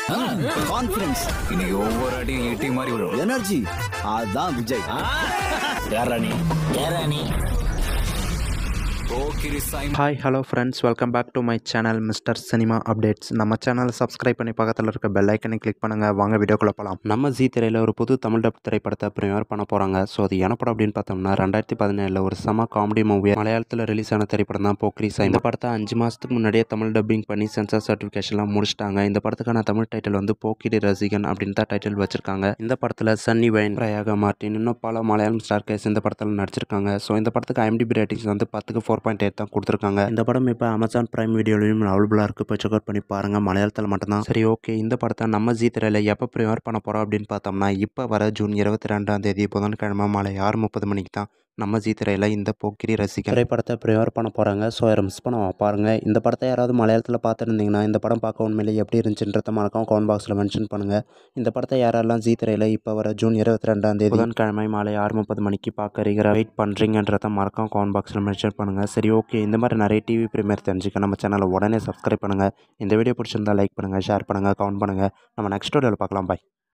confidence இன்னைக்கு ஒவ்வொரு அடியும் ஈட்டி மாதிரி விழும் எனர்ஜி அதான் விஜய் யாரா நீ யாரா நீ Pokkiri Sai hi hello friends welcome back to my channel mister cinema updates நம்ம சேனலை சப்ஸ்கிரைப் பண்ணி பக்கத்தில் இருக்க பெல் ஐக்கனை கிளிக் பண்ணுங்கள் வாங்க வீடியோக்குள்ள போகலாம் நம்ம ஜி திரையில் ஒரு புது தமிழ் டப் திரைப்படத்தை ப்ரீமியர் பண்ண போகிறாங்க ஸோ அது என்ன படம் அப்படின்னு பார்த்தோம்னா ரெண்டாயிரத்தி பதினேழில் ஒரு செம காமெடி மூவி மலையாளத்தில் ரிலீஸ் ஆன திரைப்படம் தான் போக்ரி சாய் இந்த படத்தை அஞ்சு மாதத்துக்கு முன்னாடியே தமிழ் டப்பிங் பண்ணி சென்சார் சர்டிஃபிகேஷன்லாம் முடிச்சிட்டாங்க இந்த படத்துக்கான தமிழ் டைட்டில் வந்து போக்கிரி ரசிகன் அப்படின்னு தான் டைட்டில் வச்சிருக்காங்க இந்த படத்தில் சன்னி வைன் பிரயாக மார்டின் இன்னும் பல மலையாளம் ஸ்டார் கேஸ் இந்த படத்தில் நடிச்சிருக்காங்க ஸோ இந்த படத்துக்கு ஐஎம்டிபி ரேட்டிங்ஸ் வந்து பத்துக்கு ஃபோர் பாயிண்ட் எயிட் தான் கொடுத்துருக்காங்க இந்த படம் இப்போ அமேசான் பிரைம் வீடியோலையும் அவைலபிளாக இருக்குது இப்போ செக் அவுட் பண்ணி பாருங்கள் மலையாளத்தில் மட்டும்தான் சரி ஓகே இந்த படத்தை நம்ம ஜி திரையில் எப்போ ப்ரிமியர் பண்ண போகிறோம் அப்படின்னு பார்த்தோம்னா இப்போ வர ஜூன் இருபத்தி ரெண்டாம் தேதி புதன்கிழமை மாலை ஆறு முப்பது மணிக்கு தான் நம்ம ஜி திரையில் இந்த போக்கிரி ரசிகர் திரைப்படத்தை ப்ரிமியர் பண்ண போகிறாங்க ஸோ யாரும் மிஸ் பண்ண பாருங்கள் இந்த படத்தை யாராவது மலையாளத்தில் பார்த்துருந்தீங்கன்னா இந்த படம் பார்க்க உண்மையிலே எப்படி இருந்துச்சுன்றத மறக்காம கமெண்ட் பாக்ஸில் மென்ஷன் பண்ணுங்கள் இந்த படத்தை யாரெல்லாம் ஜி திரையில் இப்போ வர ஜூன் இருபத்தி ரெண்டாம் தேதி புதன்கிழமை மாலை ஆறு முப்பது மணிக்கு பார்க்க இருக்கிற வெயிட் பண்ணுறீங்கன்றத மறக்காம கமெண்ட் பாக்ஸில் மென்ஷன் பண்ணுங்கள் சரி ஓகே இந்த மாதிரி நிறைய டிவி ப்ரீமியர் தெரிஞ்சுக்க நம்ம சேனலை உடனே சப்ஸ்கிரைப் பண்ணுங்கள் இந்த வீடியோ பிடிச்சிருந்தா லைக் பண்ணுங்கள் ஷேர் பண்ணுங்கள் கமெண்ட் பண்ணுங்கள் நம்ம நெக்ஸ்ட் வீடியோவில் பார்க்கலாம் பாய்